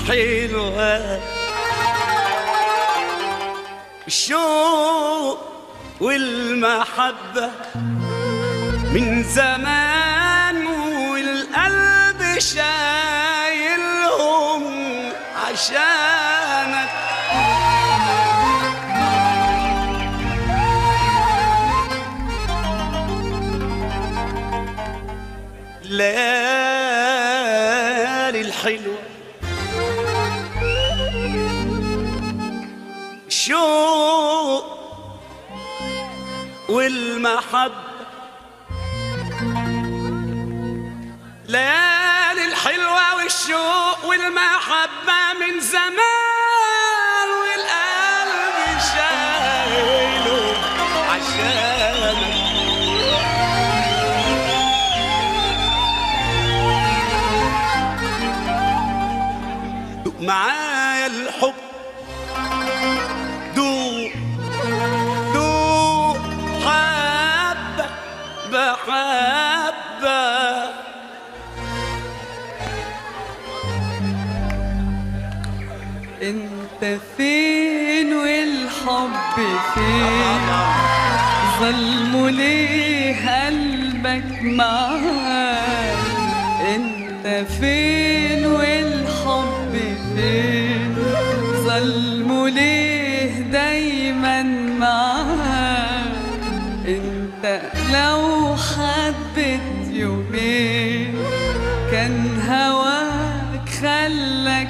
الحلوة الشوق والمحبة من زمان والقلب شايلهم عشانك الليالي الحلوة الشوق والمحبة ليالي الحلوة والشوق والمحبة من زمان والقلب شايله عشانك دوق معايا الحب دوق دوق حبة بحبة انت فين والحب فين ظلموا ليه قلبك معاك انت فين والحب فين ظلموا ليه دايما معاك انت لو حبت يومين كان هواك خلك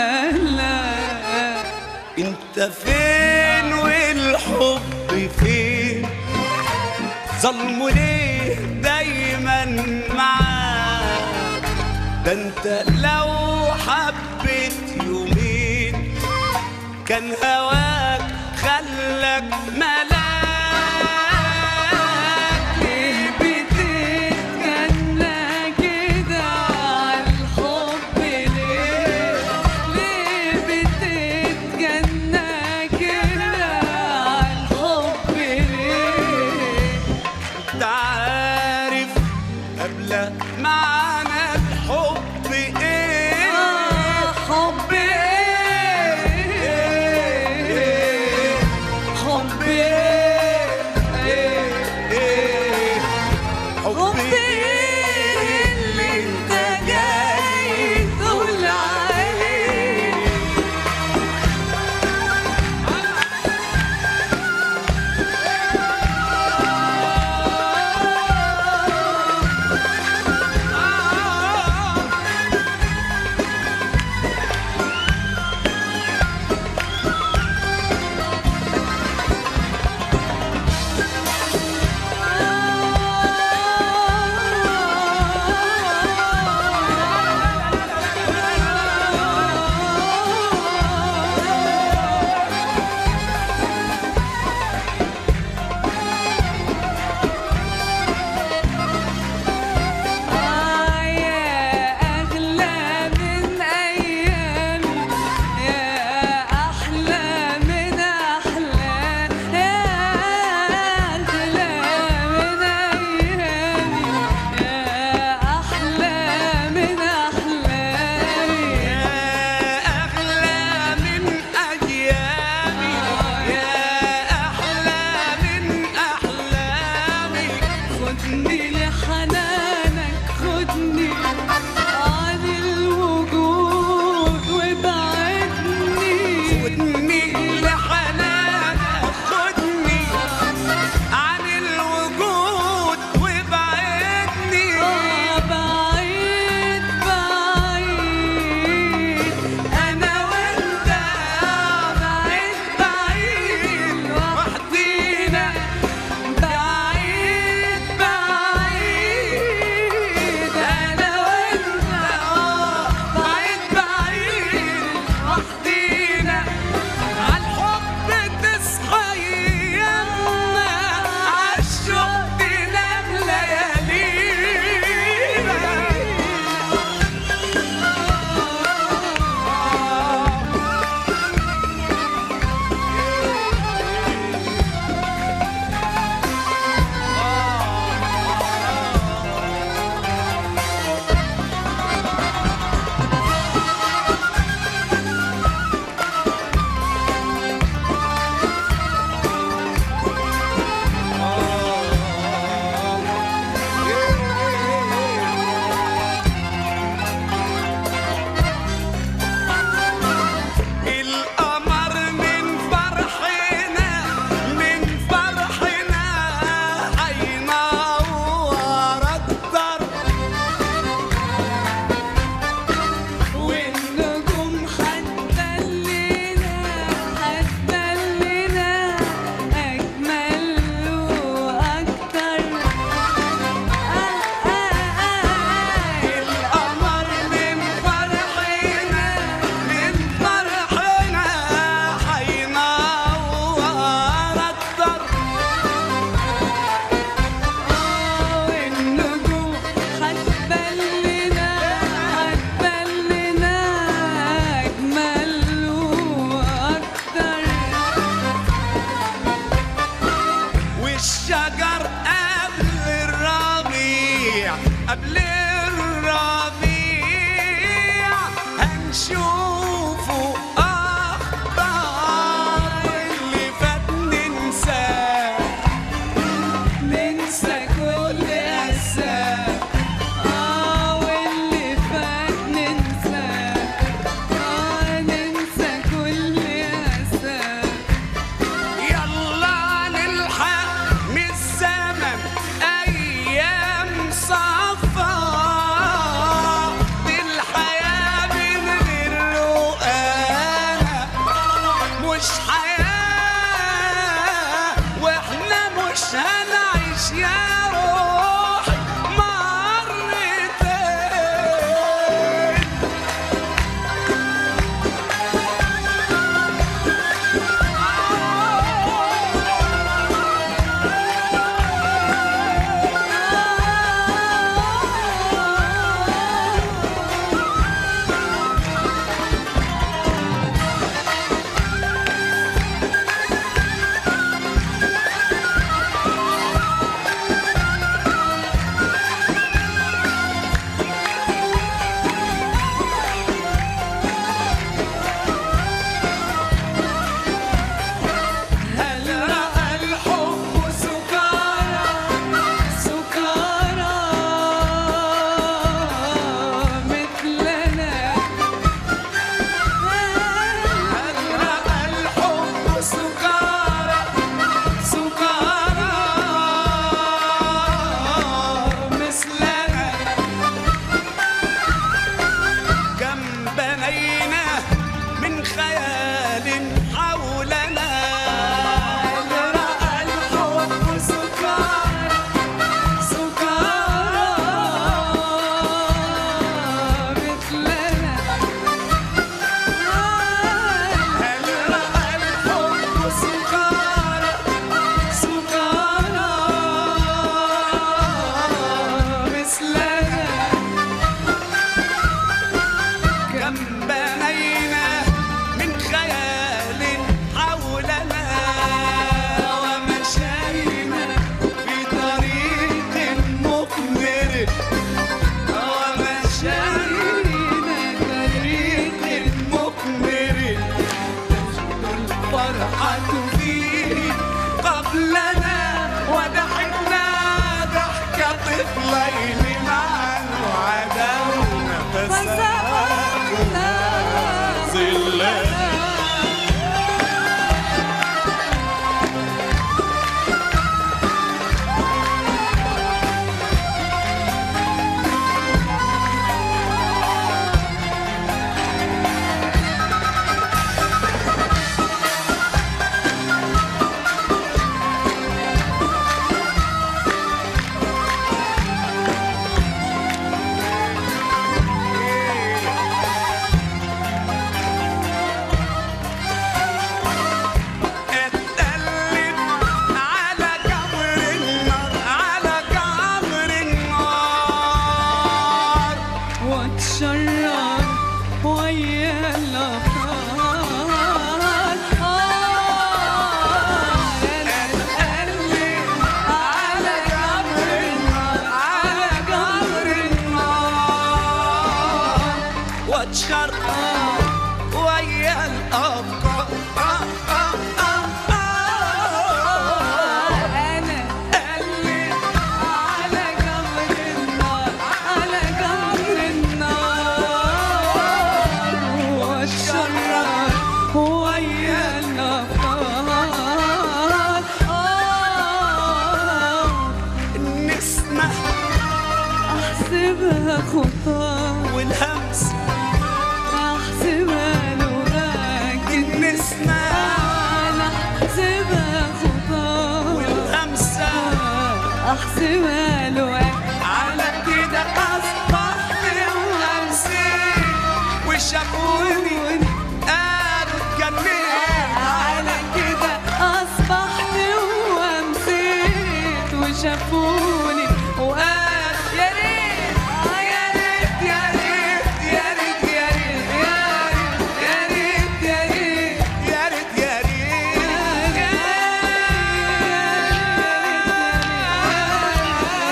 ملاك انت فين والحب فين ظلموا ليه دايما معاك ده انت لو حبيت يومين كان هواك خلك ملاك ليه بتتجنى كده عالحب ليه ليه بتتجنى كده عالحب ليه انت عارف قبل معنى الحب ايه آه، حب ايه حب ايه نشوفه أخبار اللي فات ننساه ننسى كل أسى آه واللي فات ننسى آه ننسى كل أسى يلا نلحق من الزمن أيام صفا دي الحياة من غير رؤانا مش حياة واحنا مش هنعيش يا روحي مرتين هل رأى الحب سكارى سكارى مثلنا هل رأى الحب سكارى سكارى مثلنا كم بنينا من خيال حولنا هل رأى الحب سكارى سكارى مثلنا هل رأى الحب سكارى سكارى مثلنا كم بنينا من خيال حولنا ومشينا في طريق مقمر ومشينا طريق مقمر الفرحة فيه قبلنا وضحكنا ضحكة طفلين معا وعدونا فسبقنا ظلنا اتقلب على جمر النار على جمر النار واتشرب ويا الأفكار اتقلب على جمر النار على جمر النار واتشرب ويا الأفكار آه آه آه آه. أنا قلب على جمر النار على جمر النار والشرار ويا الأفكار آه النسمة أحسبها خطاه والهمس أحسبها لغاك النسمة أنا أحسبها خطاه والهمسة أحسبها لغاك على كده أصبحت وهمسي وشافوني قالوا اتجننت على كده أصبحت وأمسيت وشافوني وقال يا ريت آه يا ريت يا ريت يا ريت يا ريت يا ريت يا ريت يا ريت يا ريت يا ريت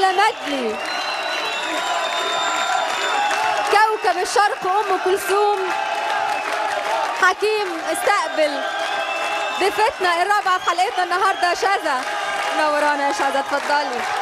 شاذة مدلي كوكب الشرق أم كلثوم حكيم استقبل ضيفتنا الرابعة في حلقتنا النهاردة شاذة نورانا يا شاذة اتفضلي